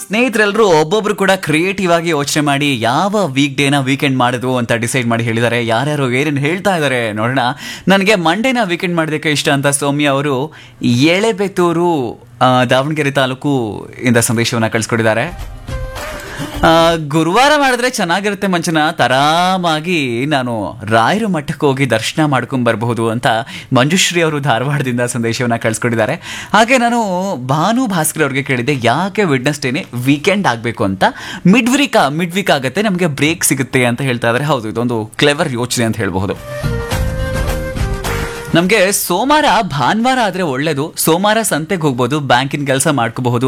ಸ್ನೇಹಿತರೆಲ್ಲರೂ ಒಬ್ಬೊಬ್ರು ಕೂಡ ಕ್ರಿಯೇಟಿವ್ ಆಗಿ ಯೋಚನೆ ಮಾಡಿ ಯಾವ ವೀಕ್ ಡೇನ ವೀಕೆಂಡ್ ಮಾಡೋದು ಅಂತ ಡಿಸೈಡ್ ಮಾಡಿ ಹೇಳಿದ್ದಾರೆ ಯಾರ್ಯಾರು ಏನೇನು ಹೇಳ್ತಾ ಇದ್ದಾರೆ ನೋಡೋಣ ನನಗೆ ಮಂಡೇನ ವೀಕೆಂಡ್ ಮಾಡೋದಕ್ಕೆ ಇಷ್ಟ ಅಂತ ಸೌಮ್ಯ ಅವರು ಎಳೆಬೆತ್ತೂರು ಆ, ದಾವಣಗೆರೆ ತಾಲೂಕು ಇಂದ ಸಂದೇಶವನ್ನು ಕಳಿಸ್ಕೊಟ್ಟಿದ್ದಾರೆ ಆ, ಗುರುವಾರ ಮಾಡಿದ್ರೆ ಚೆನ್ನಾಗಿರುತ್ತೆ ಮಂಜುನಾಥ್ ಆರಾಮಾಗಿ ನಾನು ರಾಯರ ಮಠಕ್ಕೆ ಹೋಗಿ ದರ್ಶನ ಮಾಡ್ಕೊಂಡ್ ಬರಬಹುದು ಅಂತ ಮಂಜುಶ್ರೀ ಅವರು ಧಾರವಾಡದಿಂದ ಸಂದೇಶವನ್ನ ಕಳಿಸ್ಕೊಟ್ಟಿದ್ದಾರೆ ಹಾಗೆ ನಾನು ಭಾನು ಭಾಸ್ಕರ್ ಅವ್ರಿಗೆ ಕೇಳಿದ್ದೆ ಯಾಕೆ ವಿಡ್ನೆಸ್ಡೇನೆ ವೀಕೆಂಡ್ ಆಗಬೇಕು ಅಂತ ಮಿಡ್ ವೀಕ್ ಮಿಡ್ ವೀಕ್ ಆಗುತ್ತೆ ನಮಗೆ ಬ್ರೇಕ್ ಸಿಗುತ್ತೆ ಅಂತ ಹೇಳ್ತಾ ಇದ್ದಾರೆ ಹೌದು ಇದೊಂದು ಕ್ಲೆವರ್ ಯೋಚನೆ ಅಂತ ಹೇಳ್ಬಹುದು ನಮಗೆ ಸೋಮವಾರ ಭಾನುವಾರ ಆದರೆ ಒಳ್ಳೇದು ಸೋಮವಾರ ಸಂತೆಗೆ ಹೋಗ್ಬೋದು ಬ್ಯಾಂಕಿನ ಕೆಲಸ ಮಾಡ್ಕೋಬಹುದು